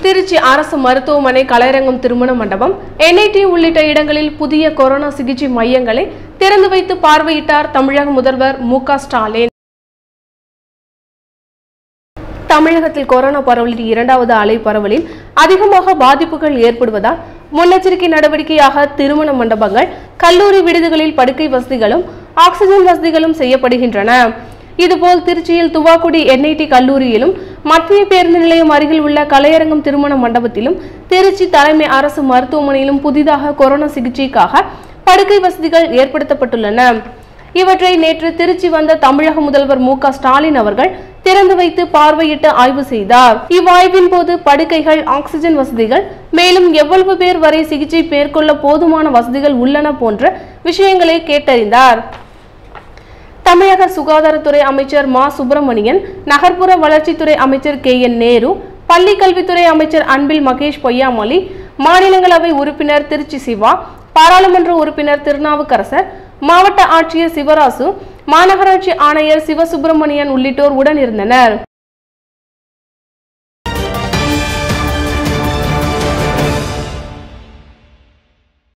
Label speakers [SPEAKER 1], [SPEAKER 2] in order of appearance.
[SPEAKER 1] திருச்சி அரசு மருத்துவமனை கலையரங்கம் திருமண மண்டபம் என்ஐடி உள்ளிட்ட இடங்களில் புதிய கொரோனா சிகிச்சை மையங்களை திறந்து வைத்து பார்வையிட்டார் தமிழக முதல்வர் மு க ஸ்டாலின் தமிழகத்தில் கொரோனா பரவலின் இரண்டாவது அலை பரவலில் அதிகமாக பாதிப்புகள் ஏற்படுவதால் முன்னெச்சரிக்கை நடவடிக்கையாக திருமண மண்டபங்கள் கல்லூரி விடுதிகளில் படுக்கை வசதிகளும் ஆக்சிஜன் வசதிகளும் செய்யப்படுகின்றன இதுபோல் திருச்சியில் துவாக்குடி என்ஐடி கல்லூரியிலும் மத்திய பேருந்து நிலையம் அருகில் உள்ள கலையரங்கம் திருமண மண்டபத்திலும் திருச்சி தலைமை அரசு மருத்துவமனையிலும் புதிதாக கொரோனா சிகிச்சைக்காக படுக்கை வசதிகள் ஏற்படுத்தப்பட்டுள்ளன இவற்றை நேற்று திருச்சி வந்த தமிழக முதல்வர் மு க ஸ்டாலின் அவர்கள் திறந்து வைத்து பார்வையிட்டு ஆய்வு செய்தார் இவ்வாய்வின் போது படுக்கைகள் ஆக்சிஜன் வசதிகள் மேலும் எவ்வளவு பேர் வரை சிகிச்சை மேற்கொள்ள போதுமான வசதிகள் உள்ளன போன்ற விஷயங்களை கேட்டறிந்தார் தமிழக சுகாதாரத்துறை அமைச்சர் மா சுப்பிரமணியன் நகர்ப்புற வளர்ச்சித்துறை அமைச்சர் கே என் நேரு பள்ளி கல்வித்துறை அமைச்சர் அன்பில் மகேஷ் பொய்யாமொழி மாநிலங்களவை உறுப்பினர் திருச்சி சிவா பாராளுமன்ற உறுப்பினர் திருநாவுக்கரசர் மாவட்ட ஆட்சியர் சிவராசு மாநகராட்சி ஆணையர் சிவசுப்பிரமணியன் உள்ளிட்டோர் உடன் இருந்தனர்